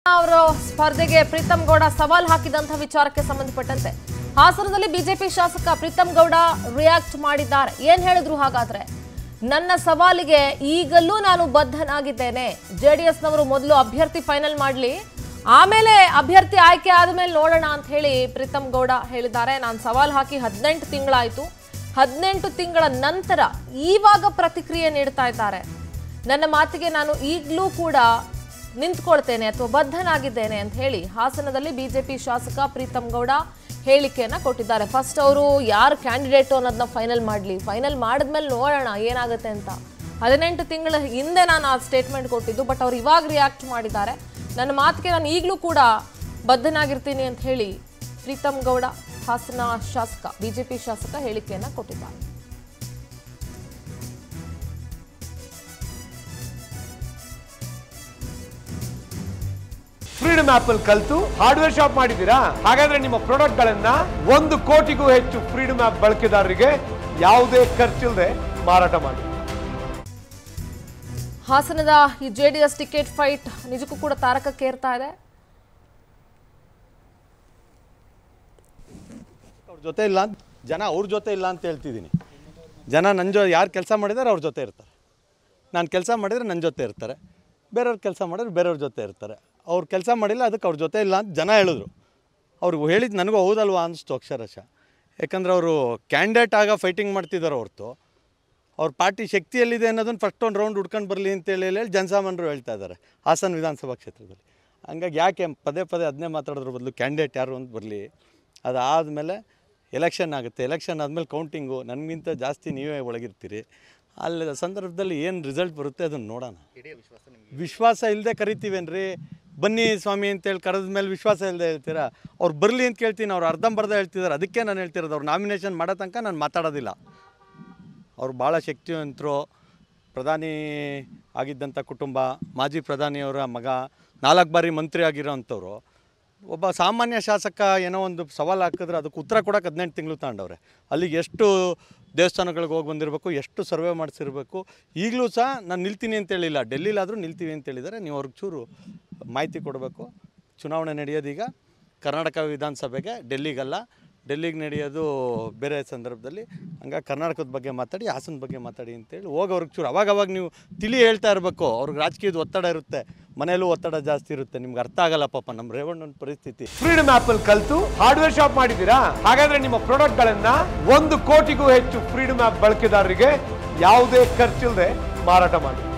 ಅವರು ಸ್ಪರ್ಧೆಗೆ ಪ್ರೀತಮ್ ಗೌಡ ಸವಾಲ್ ಹಾಕಿದಂತಹ ವಿಚಾರಕ್ಕೆ ಸಂಬಂಧಪಟ್ಟಂತೆ ಹಾಸನದಲ್ಲಿ ಬಿಜೆಪಿ ಶಾಸಕ ಪ್ರೀತಮ್ ಗೌಡ ರಿಯಾಕ್ಟ್ ಮಾಡಿದ್ದಾರೆ ಏನ್ ಹೇಳಿದ್ರು ಹಾಗಾದ್ರೆ ನನ್ನ ಸವಾಲಿಗೆ ಈಗಲೂ ನಾನು ಬದ್ಧನಾಗಿದ್ದೇನೆ ಜೆಡಿಎಸ್ನವರು ಮೊದಲು ಅಭ್ಯರ್ಥಿ ಫೈನಲ್ ಮಾಡಲಿ ಆಮೇಲೆ ಅಭ್ಯರ್ಥಿ ಆಯ್ಕೆ ಆದ್ಮೇಲೆ ನೋಡೋಣ ಅಂತ ಹೇಳಿ ಪ್ರೀತಮ್ ಗೌಡ ಹೇಳಿದ್ದಾರೆ ನಾನು ಸವಾಲ್ ಹಾಕಿ ಹದಿನೆಂಟು ತಿಂಗಳಾಯ್ತು ಹದಿನೆಂಟು ತಿಂಗಳ ನಂತರ ಈವಾಗ ಪ್ರತಿಕ್ರಿಯೆ ನೀಡ್ತಾ ಇದ್ದಾರೆ ನನ್ನ ಮಾತಿಗೆ ನಾನು ಈಗಲೂ ಕೂಡ ನಿಂತ್ಕೊಳ್ತೇನೆ ಅಥವಾ ಬದ್ಧನಾಗಿದ್ದೇನೆ ಅಂತ ಹೇಳಿ ಹಾಸನದಲ್ಲಿ ಬಿಜೆಪಿ ಶಾಸಕ ಪ್ರೀತಮ್ ಗೌಡ ಹೇಳಿಕೆಯನ್ನ ಕೊಟ್ಟಿದ್ದಾರೆ ಫಸ್ಟ್ ಅವರು ಯಾರು ಕ್ಯಾಂಡಿಡೇಟು ಅನ್ನೋದನ್ನ ಫೈನಲ್ ಮಾಡಲಿ ಫೈನಲ್ ಮಾಡಿದ್ಮೇಲೆ ನೋಡೋಣ ಏನಾಗುತ್ತೆ ಅಂತ ಹದಿನೆಂಟು ತಿಂಗಳ ಹಿಂದೆ ನಾನು ಆ ಸ್ಟೇಟ್ಮೆಂಟ್ ಕೊಟ್ಟಿದ್ದು ಬಟ್ ಅವ್ರು ಇವಾಗ ರಿಯಾಕ್ಟ್ ಮಾಡಿದ್ದಾರೆ ನನ್ನ ಮಾತಿಗೆ ನಾನು ಈಗಲೂ ಕೂಡ ಬದ್ಧನಾಗಿರ್ತೀನಿ ಅಂತ ಹೇಳಿ ಪ್ರೀತಮ್ ಗೌಡ ಹಾಸನ ಶಾಸಕ ಬಿಜೆಪಿ ಶಾಸಕ ಹೇಳಿಕೆಯನ್ನ ಕೊಟ್ಟಿದ್ದಾರೆ ಫ್ರೀಡಮ್ ಆಪ್ ಅಲ್ಲಿ ಕಲ್ತು ಹಾರ್ಡ್ವೇರ್ ಶಾಪ್ ಮಾಡಿದ್ದೀರಾ ಹಾಗಾದ್ರೆ ನಿಮ್ಮ ಪ್ರಾಡಕ್ಟ್ ಗಳನ್ನ ಒಂದು ಕೋಟಿಗೂ ಹೆಚ್ಚು ಫ್ರೀಡಮ್ ಆಪ್ ಬಳಕೆದಾರರಿಗೆ ಯಾವುದೇ ಖರ್ಚಿಲ್ಲದೆ ಮಾರಾಟ ಮಾಡಿ ಹಾಸನದ ಈ ಜೆಡಿಎಸ್ ಟಿಕೆಟ್ ಫೈಟ್ ನಿಜಕ್ಕೂ ಕೂಡ ತಾರಕಕ್ಕೇರ್ತಾ ಇದೆ ಅವ್ರ ಜೊತೆ ಇಲ್ಲ ಅಂತ ಜನ ಅವ್ರ ಜೊತೆ ಇಲ್ಲ ಅಂತ ಹೇಳ್ತಿದ್ದೀನಿ ಜನ ನನ್ನ ಜೊ ಯಾರು ಕೆಲಸ ಮಾಡಿದ್ದಾರೆ ಅವ್ರ ಜೊತೆ ಇರ್ತಾರೆ ನಾನು ಕೆಲಸ ಮಾಡಿದರೆ ನನ್ನ ಜೊತೆ ಇರ್ತಾರೆ ಬೇರೆಯವ್ರು ಕೆಲಸ ಮಾಡಿದ್ರೆ ಬೇರೆಯವ್ರ ಜೊತೆ ಇರ್ತಾರೆ ಅವ್ರು ಕೆಲಸ ಮಾಡಿಲ್ಲ ಅದಕ್ಕೆ ಅವ್ರ ಜೊತೆ ಇಲ್ಲ ಅಂತ ಜನ ಹೇಳಿದ್ರು ಅವ್ರಿಗೆ ಹೇಳಿದ್ದು ನನಗೂ ಹೌದಲ್ವಾ ಅನಿಸ್ತು ಅಕ್ಷರಶಃ ಯಾಕಂದ್ರೆ ಅವರು ಕ್ಯಾಂಡಿಡೇಟ್ ಆಗ ಫೈಟಿಂಗ್ ಮಾಡ್ತಿದ್ದಾರೆ ಹೊರತು ಅವ್ರ ಪಾರ್ಟಿ ಶಕ್ತಿಯಲ್ಲಿದೆ ಅನ್ನೋದನ್ನು ಫಸ್ಟ್ ಒಂದು ರೌಂಡ್ ಹುಡ್ಕೊಂಡು ಬರಲಿ ಅಂತೇಳಿ ಹೇಳಿ ಜನಸಾಮಾನ್ಯರು ಹೇಳ್ತಾ ಇದ್ದಾರೆ ಹಾಸನ ವಿಧಾನಸಭಾ ಕ್ಷೇತ್ರದಲ್ಲಿ ಹಂಗಾಗಿ ಯಾಕೆ ಪದೇ ಪದೇ ಅದನ್ನೇ ಮಾತಾಡೋದ್ರ ಬದಲು ಕ್ಯಾಂಡಿಡೇಟ್ ಯಾರು ಅಂತ ಬರಲಿ ಅದಾದಮೇಲೆ ಎಲೆಕ್ಷನ್ ಆಗುತ್ತೆ ಎಲೆಕ್ಷನ್ ಆದಮೇಲೆ ಕೌಂಟಿಂಗು ನನಗಿಂತ ಜಾಸ್ತಿ ನೀವೇ ಒಳಗಿರ್ತೀರಿ ಅಲ್ಲಿ ಸಂದರ್ಭದಲ್ಲಿ ಏನು ರಿಸಲ್ಟ್ ಬರುತ್ತೆ ಅದನ್ನು ನೋಡೋಣ ವಿಶ್ವಾಸ ಇಲ್ಲದೆ ಕರಿತೀವೇನ್ರಿ ಬನ್ನಿ ಸ್ವಾಮಿ ಅಂತೇಳಿ ಕರೆದ ಮೇಲೆ ವಿಶ್ವಾಸ ಇಲ್ಲದೆ ಹೇಳ್ತೀರಾ ಅವ್ರು ಬರಲಿ ಅಂತ ಕೇಳ್ತೀನಿ ಅವ್ರು ಅರ್ಧಂಬರ್ಧ ಹೇಳ್ತಿದ್ದಾರೆ ಅದಕ್ಕೆ ನಾನು ಹೇಳ್ತಿರೋದು ಅವ್ರು ನಾಮಿನೇಷನ್ ಮಾಡೋ ತನಕ ನಾನು ಮಾತಾಡೋದಿಲ್ಲ ಅವ್ರು ಭಾಳ ಶಕ್ತಿವಂತರು ಪ್ರಧಾನಿ ಆಗಿದ್ದಂಥ ಕುಟುಂಬ ಮಾಜಿ ಪ್ರಧಾನಿಯವರ ಮಗ ನಾಲ್ಕು ಬಾರಿ ಮಂತ್ರಿ ಆಗಿರೋ ಅಂಥವ್ರು ಒಬ್ಬ ಸಾಮಾನ್ಯ ಶಾಸಕ ಏನೋ ಒಂದು ಸವಾಲು ಹಾಕಿದ್ರೆ ಅದಕ್ಕೆ ಉತ್ತರ ಕೊಡೋಕೆ ಹದಿನೆಂಟು ತಿಂಗಳು ತಗೊಂಡವ್ರೆ ಅಲ್ಲಿಗೆ ಎಷ್ಟು ದೇವಸ್ಥಾನಗಳಿಗೆ ಹೋಗಿ ಬಂದಿರಬೇಕು ಎಷ್ಟು ಸರ್ವೆ ಮಾಡಿಸಿರ್ಬೇಕು ಈಗಲೂ ಸಹ ನಾನು ನಿಲ್ತೀನಿ ಅಂತ ಹೇಳಿಲ್ಲ ಡೆಲ್ಲಿಲಾದರೂ ನಿಲ್ತೀವಿ ಅಂತ ಹೇಳಿದ್ದಾರೆ ನೀವು ಅವ್ರಿಗೆ ಚೂರು ಮಾಹಿತಿ ಕೊಡಬೇಕು ಚುನಾವಣೆ ನಡೆಯೋದೀಗ ಕರ್ನಾಟಕ ವಿಧಾನಸಭೆಗೆ ಡೆಲ್ಲಿಗಲ್ಲ ಡೆಲ್ಲಿಗೆ ನಡೆಯೋದು ಬೇರೆ ಸಂದರ್ಭದಲ್ಲಿ ಹಂಗಾಗಿ ಕರ್ನಾಟಕದ ಬಗ್ಗೆ ಮಾತಾಡಿ ಹಾಸನ ಬಗ್ಗೆ ಮಾತಾಡಿ ಅಂತೇಳಿ ಹೋಗಿ ಅವ್ರಿಗೆ ಚೂರು ಅವಾಗ ಅವಾಗ ನೀವು ತಿಳಿ ಹೇಳ್ತಾ ಇರಬೇಕು ಅವ್ರಿಗೆ ರಾಜಕೀಯದ ಒತ್ತಡ ಇರುತ್ತೆ ಮನೇಲೂ ಒತ್ತಡ ಜಾಸ್ತಿ ಇರುತ್ತೆ ನಿಮ್ಗೆ ಅರ್ಥ ಆಗಲ್ಲ ಪಾಪ ನಮ್ಮ ರೇವಣ್ಣನ ಪರಿಸ್ಥಿತಿ ಫ್ರೀಡಮ್ ಆಪ್ ಅಲ್ಲಿ ಕಲ್ತು ಹಾರ್ಡ್ವೇರ್ ಶಾಪ್ ಮಾಡಿದ್ದೀರಾ ಹಾಗಾದ್ರೆ ನಿಮ್ಮ ಪ್ರಾಡಕ್ಟ್ ಗಳನ್ನ ಒಂದು ಕೋಟಿಗೂ ಹೆಚ್ಚು ಫ್ರೀಡಮ್ ಆಪ್ ಬಳಕೆದಾರರಿಗೆ ಯಾವುದೇ ಖರ್ಚಿಲ್ಲದೆ ಮಾರಾಟ ಮಾಡಿ